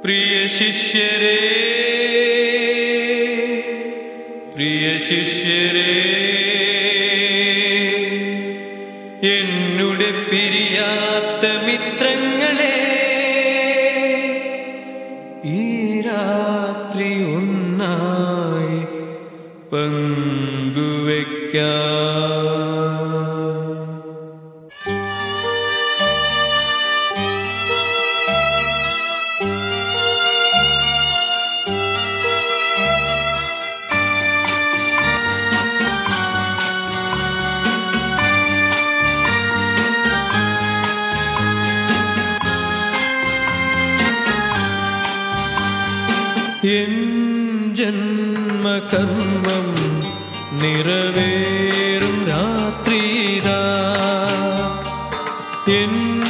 പ്രിയ ശിഷ്യരേ പ്രിയ ശിഷ്യരേ എന്നുടെ പിരിയാത്ത മിത്രങ്ങളെ ഈ രാത്രി ഒന്നായി പങ്കുവയ്ക്കാം എൻ ജന്മകർമ്മം നിറവേറും രാത്രിതാ എൻ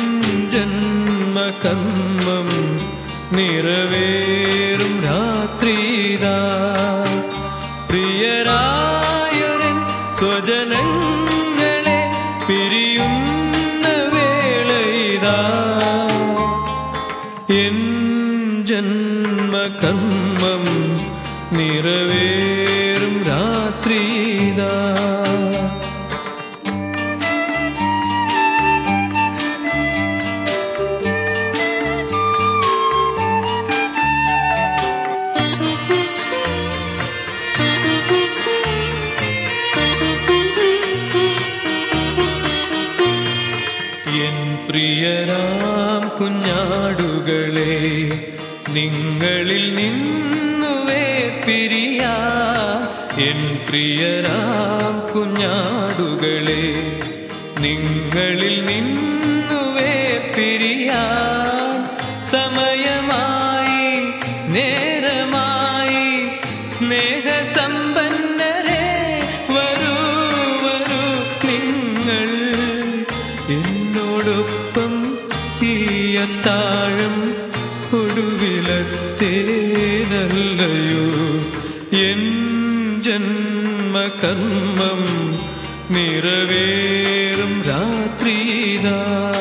ജന്മകർമ്മം നിറവേറും രാത്രിതാ പ്രിയരായൊരൻ സ്വജനങ്ങളെ പിരിയുന്ന വേളയിതാ എൻ ജന്മകർമ്മം നിറവേറും രാത്രിതാ എൻ പ്രിയരാം കുഞ്ഞാടുകളെ നിങ്ങളിൽ നിന്നുവേ പിരിയാ എൻ പ്രിയരാം കുഞ്ഞാടുകളെ നിങ്ങളിൽ നിന്നുവേ പിരിയാ സമയമായി നേരമായി സ്നേഹസമ്പന്നരെ വരൂ വരൂ നിങ്ങൾ എന്നോടൊപ്പം തീയത്താഴം ഒടുവിലത്തേതല്ലയോ എൻ ജന്മകർമ്മം നിറവേറും രാത്രിതാ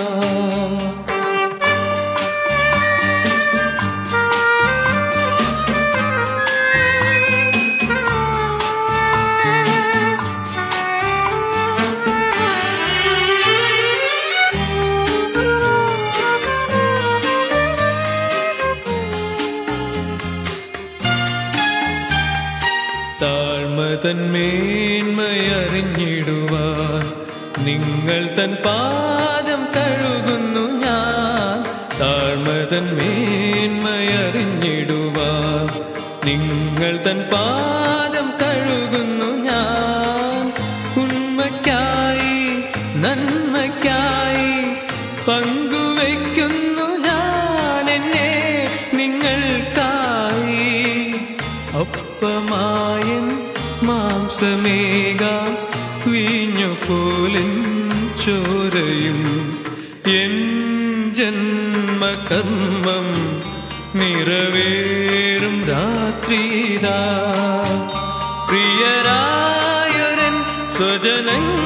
താഴ്മതൻ മേന്മയറിഞ്ഞിടുവാൻ നിങ്ങൾ തൻ പാദം കഴുകുന്നു ഞാൻ താഴ്മതൻ മേന്മയറിഞ്ഞിടുവാൻ നിങ്ങൾ തൻ പാദം കഴുകുന്നു ഞാൻ ഉണ്മയ്ക്കായി നന്മയ്ക്കായി പങ്കുവയ്ക്കുന്നു ഞാൻ എന്നെ നിങ്ങൾക്കായി അപ്പമായൻ മാംസമേകാം വീഞ്ഞു പോലൻ ചോരയും എൻ ജന്മകർമ്മം നിറവേറും രാത്രിതാ പ്രിയരായൊരൻ സ്വജനങ്ങൾ